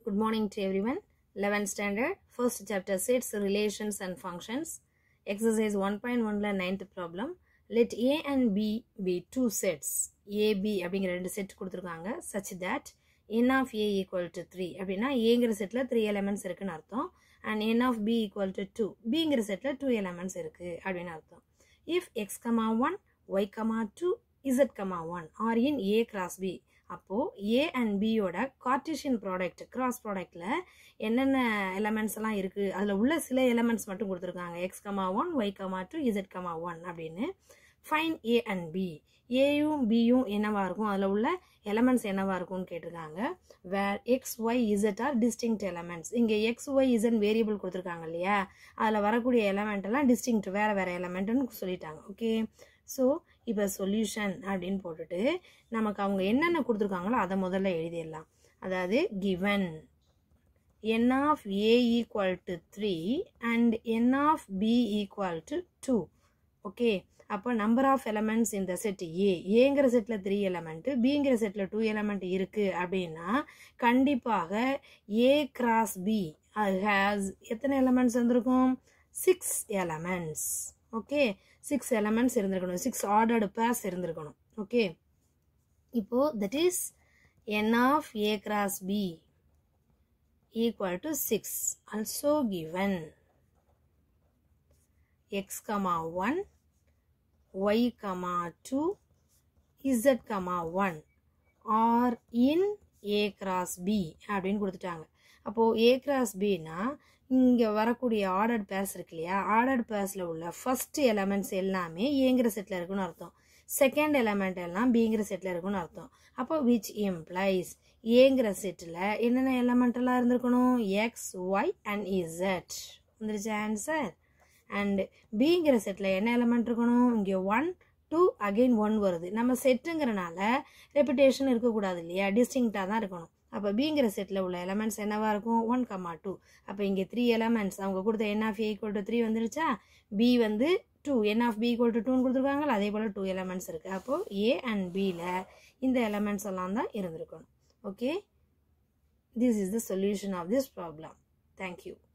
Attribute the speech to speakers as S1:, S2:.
S1: Good morning to everyone. 11th standard, first chapter sets, relations and functions. Exercise 1.1 ல ninth problem. Let A and B be two sets. A, B அப்படிங்கிற ரெண்டு set கொடுத்துருக்காங்க such that n of A equal to 3 அப்படின்னா ஏங்கிற செட்டில் three elements இருக்குன்னு அர்த்தம் and n of B equal to 2 பிங்கிற செட்டில் டூ எலமெண்ட்ஸ் இருக்கு அப்படின்னு அர்த்தம் if X comma one Y comma two Z comma one are in A cross B அப்போது ஏ அண்ட் பியோட கார்டிஷியன் ப்ராடக்ட் கிராஸ் ப்ராடக்டில் என்னென்ன எலமெண்ட்ஸ் எல்லாம் இருக்குது அதில் உள்ள சில எலமெண்ட்ஸ் மட்டும் கொடுத்துருக்காங்க X comma one Y comma two Z comma one அப்படின்னு ஃபைன் ஏ அண்ட் பி ஏயும் பியும் என்னவா இருக்கும் அதில் உள்ள எலமெண்ட்ஸ் என்னவா இருக்கும்னு கேட்டிருக்காங்க where X Y Z are distinct elements இங்கே எக்ஸ் ஒய் இசட் வேரியபிள் கொடுத்துருக்காங்க இல்லையா அதில் வரக்கூடிய எலமெண்ட் எல்லாம் டிஸ்டிங்க்ட் வேறு வேறு எலமெண்ட்னு சொல்லிட்டாங்க ஓகே ஸோ இப்போ சொல்யூஷன் அப்படின்னு போட்டுட்டு நமக்கு அவங்க என்னென்ன கொடுத்துருக்காங்களோ அதை முதல்ல எழுதிடலாம் அதாவது given n of a equal to 3 and n of b equal to 2 okay அப்போ நம்பர் ஆஃப் எலமெண்ட்ஸ் இந்த செட் ஏ ஏங்கிற செட்டில் த்ரீ எலமெண்ட்டு பிங்கிற செட்டில் டூ எலமெண்ட் இருக்குது அப்படின்னா கண்டிப்பாக ஏ கிராஸ் பி அது ஹேஸ் எத்தனை எலமெண்ட்ஸ் இருந்திருக்கும் six elements okay six elements இருந்திருக்கணும் சிக்ஸ் ஆர்டர்டு பேர்ஸ் இருந்திருக்கணும் ஓகே இப்போ that is N of A cross B equal to 6 also given x comma 1 y comma 2 z comma 1 are in a cross b அப்படின்னு கொடுத்துட்டாங்க அப்போது a cross bனா இங்கே வரக்கூடிய ordered purse இருக்கு இல்லையா ஆர்டர்ட் பேர்ஸில் உள்ள ஃபர்ஸ்ட் எலமெண்ட்ஸ் எல்லாமே ஏங்கிற செட்டில் இருக்குன்னு அர்த்தம் செகண்ட் எலமெண்ட் எல்லாம் பிங்கிற செட்டில் இருக்குன்னு அர்த்தம் அப்போ விச் இம்ப்ளைஸ் ஏங்கிற செட்டில் என்னென்ன எலமெண்ட் எல்லாம் இருந்திருக்கணும் எக்ஸ் ஒய் அண்ட் இசட் வந்துருச்சு ஆன்சர் அண்ட் பிங்கிற செட்டில் என்ன எலமெண்ட் இருக்கணும் இங்கே ஒன் டூ அகெயின் ஒன் வருது நம்ம செட்டுங்கிறனால ரெப்புடேஷன் இருக்கக்கூடாது இல்லையா டிஸ்டிங்க்டாக தான் இருக்கணும் அப்போ பிங்கிற செட்டில் உள்ள எலமெண்ட்ஸ் என்னவா இருக்கும் ஒன் கமா டூ அப்போ இங்கே த்ரீ எலமெண்ட்ஸ் அவங்க கொடுத்த N of A equal to three வந்துருச்சா பி வந்து two N of B equal to டூன்னு கொடுத்துருக்காங்களா அதே போல் டூ எலமெண்ட்ஸ் இருக்குது அப்போது ஏ அண்ட் பியில் இந்த எலமெண்ட்ஸ் எல்லாம் தான் இருந்திருக்கணும் okay this is the solution of this problem thank you